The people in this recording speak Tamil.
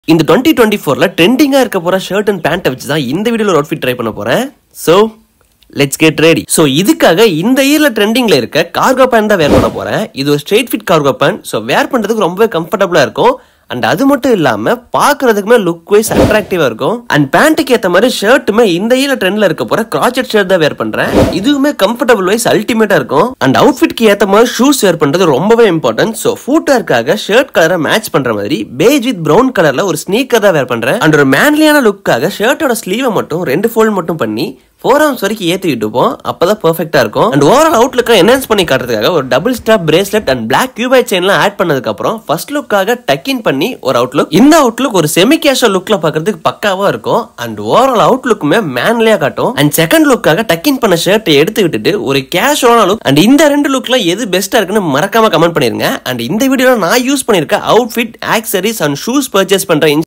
இந்த டுவெண்ட்டி டுவெண்ட்டி ஃபோர்ல ட்ரெண்டிங்கா இருக்க போற ஷர்ட் அண்ட் பேண்ட்டை வச்சு தான் இந்த வீடியோல அவுட்ஃபிட் ட்ரை பண்ண போறேன் so let's get ready so இதுக்காக இந்த இயர்ல ட்ரெண்டிங்ல இருக்க கார்கோ பேண்ட் தான் வேர் பண்ண போறேன் இது ஒரு straight fit cargo pant so wear பண்றதுக்கு ரொம்பவே கம்ஃபர்டபுளா இருக்கும் அண்ட் அது மட்டும் இல்லாம பாக்குறதுக்குமே லுக் வைஸ் அட்ராக்டிவா இருக்கும் அண்ட் பேண்ட்டுக்கு ஏத்த மாதிரி ஷர்ட்டுமே இந்த இயர்ல ட்ரெண்ட்ல இருக்க போற கிராச்சட் ஷர்ட் தான் வேர் பண்றேன் இதுவுமே கம்ஃபர்டபுள் வைஸ் அல்டிமேட்டா இருக்கும் அண்ட் அவுட்ஃபிட்க்கு ஏத்த மாதிரி ஷூஸ் வேர் பண்றது ரொம்பவே இம்பார்ட்டன்ட் ஸோ ஃபூட்டருக்காக ஷர்ட் கலரை மேட்ச் பண்ற மாதிரி பேஜ் வித் பிரவுன் கலர்ல ஒரு ஸ்னீக்கர் தான் வேர் பண்றேன் அண்ட் ஒரு மேன்லியான லுக்காக ஷர்ட்டோட ஸ்லீவை மட்டும் ரெண்டு ஃபோல்ட் மட்டும் பண்ணி ஃபோர் ஆர்ம்ஸ் வரைக்கும் ஏற்றிக்கிட்டு இருப்போம் அப்பதான் பெர்ஃபெக்டா இருக்கும் அண்ட் ஓவரால் அவுட்லுக்கை என்ஹான்ஸ் பண்ணி காட்டுறதுக்காக ஒரு double stop bracelet and black கியூபை செயின்லாம் ஆட் பண்ணதுக்கு அப்புறம் ஃபர்ஸ்ட் லுக்காக டக்கின் பண்ணி ஒரு அவுட்லுக் இந்த அவுட்லுக் ஒரு செமி கேஷுவல் லுக்ல பாக்குறதுக்கு பக்காவா இருக்கும் அண்ட் ஓவரால் அவுட்லுக்குமே மேன்லியா காட்டும் அண்ட் செகண்ட் லுக்காக டக்கின் பண்ண ஷர்ட்டை எடுத்து விட்டுட்டு ஒரு கேஷுவலான லுக் அண்ட் இந்த ரெண்டு லுக்ல எது பெஸ்டா இருக்குன்னு மறக்காம கமெண்ட் பண்ணிருங்க அண்ட் இந்த வீடியோல நான் யூஸ் பண்ணிருக்க outfit accessories and shoes purchase பண்ற